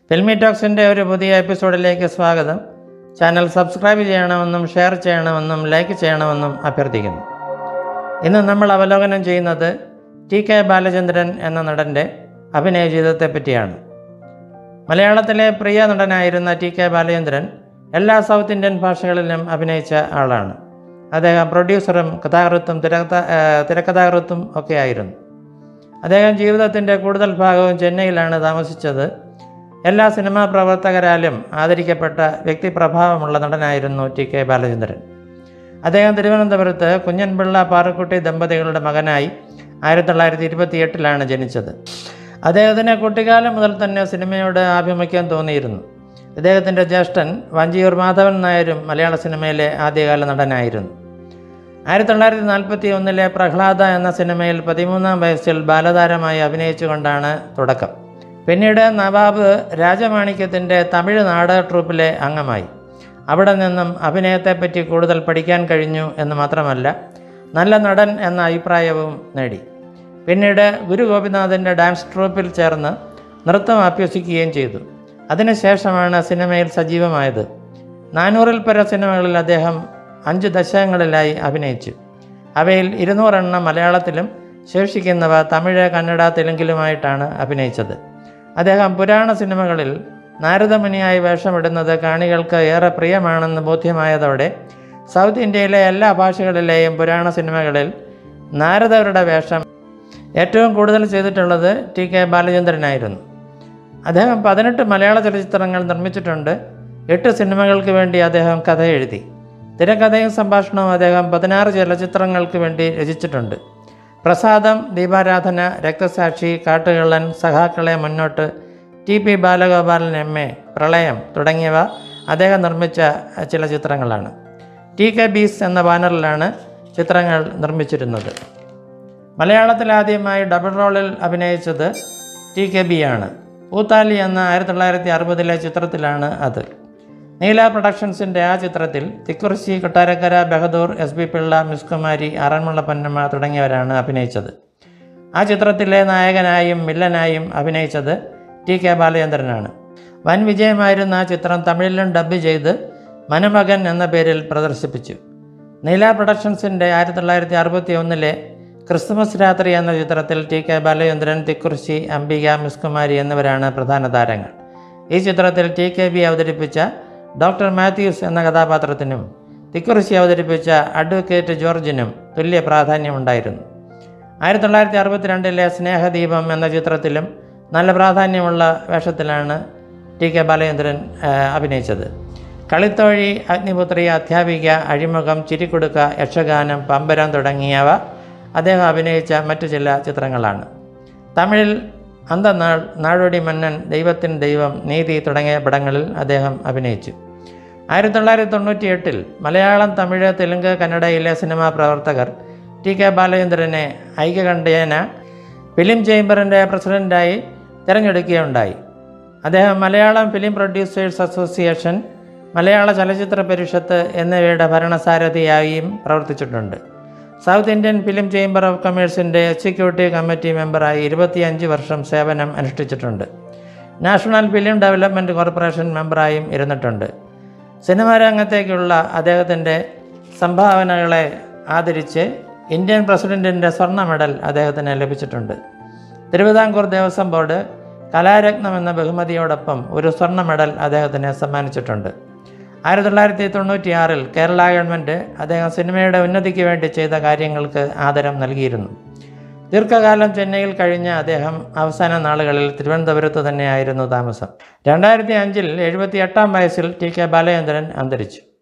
filmy ടോക്സിൻ്റെ ഒരു പുതിയ എപ്പിസോഡിലേക്ക് സ്വാഗതം ചാനൽ സബ്സ്ക്രൈബ് ചെയ്യണമെന്നും ഷെയർ ചെയ്യണമെന്നും ലൈക്ക് ചെയ്യണമെന്നും അഭ്യർത്ഥിക്കുന്നു ഇന്ന് നമ്മൾ അവലോകനം ചെയ്യുന്നത് ടി കെ ബാലചന്ദ്രൻ എന്ന നടൻ്റെ അഭിനയ ജീവിതത്തെ പറ്റിയാണ് മലയാളത്തിലെ പ്രിയ നടനായിരുന്ന ടി കെ ബാലചന്ദ്രൻ എല്ലാ സൗത്ത് ഇന്ത്യൻ ഭാഷകളിലും അഭിനയിച്ച ആളാണ് അദ്ദേഹം പ്രൊഡ്യൂസറും കഥാകൃത്തും തിരക്കഥ ഏഹ് തിരക്കഥാകൃത്തും ഒക്കെ ആയിരുന്നു അദ്ദേഹം ജീവിതത്തിൻ്റെ കൂടുതൽ ഭാഗവും ചെന്നൈയിലാണ് താമസിച്ചത് എല്ലാ സിനിമാ പ്രവർത്തകരാലും ആദരിക്കപ്പെട്ട വ്യക്തിപ്രഭാവമുള്ള നടനായിരുന്നു ടി കെ ബാലചന്ദ്രൻ അദ്ദേഹം തിരുവനന്തപുരത്ത് കുഞ്ഞൻപിള്ള പാറക്കുട്ടി ദമ്പതികളുടെ മകനായി ആയിരത്തി തൊള്ളായിരത്തി ഇരുപത്തി എട്ടിലാണ് ജനിച്ചത് അദ്ദേഹത്തിന് കുട്ടിക്കാലം മുതൽ തന്നെ സിനിമയോട് ആഭിമുഖ്യം തോന്നിയിരുന്നു അദ്ദേഹത്തിൻ്റെ ജ്യേഷ്ഠൻ വഞ്ചിയൂർ മാധവൻ നായരും മലയാള സിനിമയിലെ ആദ്യകാല നടനായിരുന്നു ആയിരത്തി തൊള്ളായിരത്തി നാൽപ്പത്തി ഒന്നിലെ പ്രഹ്ലാദ എന്ന സിനിമയിൽ പതിമൂന്നാം വയസ്സിൽ ബാലതാരമായി അഭിനയിച്ചുകൊണ്ടാണ് തുടക്കം പിന്നീട് നവാബ് രാജമാണിക്യത്തിൻ്റെ തമിഴ് നാടക ട്രൂപ്പിലെ അംഗമായി അവിടെ നിന്നും അഭിനയത്തെപ്പറ്റി കൂടുതൽ പഠിക്കാൻ കഴിഞ്ഞു എന്ന് മാത്രമല്ല നല്ല നടൻ എന്ന അഭിപ്രായവും നേടി പിന്നീട് ഗുരു ഗോപിനാഥൻ്റെ ഡാൻസ് ട്രൂപ്പിൽ ചേർന്ന് നൃത്തം അഭ്യസിക്കുകയും ചെയ്തു അതിനുശേഷമാണ് സിനിമയിൽ സജീവമായത് നാനൂറിൽ പര സിനിമകളിൽ അദ്ദേഹം അഞ്ച് ദശകങ്ങളിലായി അഭിനയിച്ചു അവയിൽ ഇരുന്നൂറെണ്ണം മലയാളത്തിലും ശേഷിക്കുന്നവ തമിഴ് കന്നഡ തെലുങ്കിലുമായിട്ടാണ് അഭിനയിച്ചത് അദ്ദേഹം പുരാണ സിനിമകളിൽ നാരദമുനിയായി വേഷമിടുന്നത് കാണികൾക്ക് ഏറെ പ്രിയമാണെന്ന് ബോധ്യമായതോടെ സൗത്ത് ഇന്ത്യയിലെ എല്ലാ ഭാഷകളിലെയും പുരാണ സിനിമകളിൽ നാരദരുടെ വേഷം ഏറ്റവും കൂടുതൽ ചെയ്തിട്ടുള്ളത് ടി കെ ബാലചന്ദ്രനായിരുന്നു അദ്ദേഹം പതിനെട്ട് മലയാള ചലച്ചിത്രങ്ങൾ നിർമ്മിച്ചിട്ടുണ്ട് എട്ട് സിനിമകൾക്ക് വേണ്ടി അദ്ദേഹം കഥ എഴുതി തിരക്കഥയും സംഭാഷണവും അദ്ദേഹം പതിനാറ് ചലച്ചിത്രങ്ങൾക്ക് വേണ്ടി രചിച്ചിട്ടുണ്ട് പ്രസാദം ദീപാരാധന രക്തസാക്ഷി Kattukallan Sakhakkale Munnottu T P Balagopalan M A Pralayam തുടങ്ങിയവ അദ്ദേഹം നിർമ്മിച്ച ചില ചിത്രങ്ങളാണ് ടി കെ ബീസ് എന്ന ബാനറിലാണ് ചിത്രങ്ങൾ നിർമ്മിച്ചിരുന്നത് മലയാളത്തിൽ ആദ്യമായി ഡബിൾ റോളിൽ അഭിനയിച്ചത് ടി കെ ബി ആണ് പൂത്താലി എന്ന ആയിരത്തി തൊള്ളായിരത്തി അറുപതിലെ ചിത്രത്തിലാണ് അത് നീല പ്രൊഡക്ഷൻസിൻ്റെ ആ ചിത്രത്തിൽ Thikkurissi Kottarakkara Bahadoor S B Pillai miss Kumari Aranmula Ponnamma തുടങ്ങിയവരാണ് അഭിനയിച്ചത് ആ ചിത്രത്തിലെ നായകനായും വില്ലനായും അഭിനയിച്ചത് ടി കെ ബാലചന്ദ്രനാണ് വൻ വിജയമായിരുന്ന ആ ചിത്രം തമിഴിലും ഡബ് ചെയ്ത് മനുമകൻ എന്ന പേരിൽ പ്രദർശിപ്പിച്ചു നീല പ്രൊഡക്ഷൻസിൻ്റെ ആയിരത്തി തൊള്ളായിരത്തി അറുപത്തി ഒന്നിലെ ക്രിസ്തുമസ് രാത്രി എന്ന ചിത്രത്തിൽ ടി കെ ബാലചന്ദ്രൻ തിക്കുറിശി അംബിക മിസ്കുമാരി എന്നിവരാണ് പ്രധാന താരങ്ങൾ ഈ ചിത്രത്തിൽ ടി കെ ബി അവതരിപ്പിച്ച ഡോക്ടർ മാത്യൂസ് എന്ന കഥാപാത്രത്തിനും തിക്കുറിശി അവതരിപ്പിച്ച അഡ്വക്കേറ്റ് ജോർജിനും തുല്യ പ്രാധാന്യമുണ്ടായിരുന്നു ആയിരത്തി തൊള്ളായിരത്തി അറുപത്തിരണ്ടിലെ സ്നേഹദീപം എന്ന ചിത്രത്തിലും നല്ല പ്രാധാന്യമുള്ള വേഷത്തിലാണ് ടി കെ ബാലചന്ദ്രൻ ആ, അഭിനയിച്ചത് കളിത്തോഴി അഗ്നിപുത്രി അധ്യാപിക അഴിമുഖം ചിരിക്കുടുക്ക യക്ഷഗാനം പമ്പരം തുടങ്ങിയവ അദ്ദേഹം അഭിനയിച്ച മറ്റു ചില ചിത്രങ്ങളാണ് തമിഴിൽ അന്തനാൾ നാടോടി മന്നൻ ദൈവത്തിൻ ദൈവം നീതി തുടങ്ങിയ പടങ്ങളിൽ അദ്ദേഹം അഭിനയിച്ചു ആയിരത്തി തൊള്ളായിരത്തി തൊണ്ണൂറ്റി എട്ടിൽ മലയാളം തമിഴ് തെലുങ്ക് കന്നഡയിലെ സിനിമാ പ്രവർത്തകർ ടി കെ ബാലചന്ദ്രനെ ഐക്യകണ്ഠേന ഫിലിം ചേംബറിൻ്റെ പ്രസിഡൻ്റായി തിരഞ്ഞെടുക്കുകയുണ്ടായി അദ്ദേഹം മലയാളം ഫിലിം പ്രൊഡ്യൂസേഴ്സ് അസോസിയേഷൻ മലയാള ചലച്ചിത്ര പരിഷത്ത് എന്നിവയുടെ ഭരണസാരഥിയായും പ്രവർത്തിച്ചിട്ടുണ്ട് south Indian film chamber of കൊമേഴ്സിൻ്റെ എക്സിക്യൂട്ടീവ് കമ്മിറ്റി മെമ്പറായി ഇരുപത്തിയഞ്ച് വർഷം സേവനം അനുഷ്ഠിച്ചിട്ടുണ്ട് നാഷണൽ ഫിലിം ഡെവലപ്മെൻറ്റ് കോർപ്പറേഷൻ മെമ്പറായും ഇരുന്നിട്ടുണ്ട് സിനിമാ രംഗത്തേക്കുള്ള അദ്ദേഹത്തിൻ്റെ സംഭാവനകളെ ആദരിച്ച് ഇന്ത്യൻ പ്രസിഡൻറ്റിൻ്റെ സ്വർണ്ണ മെഡൽ അദ്ദേഹത്തിന് ലഭിച്ചിട്ടുണ്ട് തിരുവിതാംകൂർ ദേവസ്വം ബോർഡ് കലാരത്നം എന്ന ബഹുമതിയോടൊപ്പം ഒരു സ്വർണ്ണ മെഡൽ അദ്ദേഹത്തിന് സമ്മാനിച്ചിട്ടുണ്ട് ആയിരത്തി തൊള്ളായിരത്തി തൊണ്ണൂറ്റിയാറിൽ കേരള ഗവൺമെൻറ് അദ്ദേഹം സിനിമയുടെ ഉന്നതിക്ക് വേണ്ടി ചെയ്ത കാര്യങ്ങൾക്ക് ആദരം നൽകിയിരുന്നു ദീർഘകാലം ചെന്നൈയിൽ കഴിഞ്ഞ അദ്ദേഹം അവസാന നാളുകളിൽ തിരുവനന്തപുരത്ത് തന്നെയായിരുന്നു താമസം രണ്ടായിരത്തി അഞ്ചിൽ എഴുപത്തി എട്ടാം വയസ്സിൽ ടി കെ ബാലചന്ദ്രൻ അന്തരിച്ചു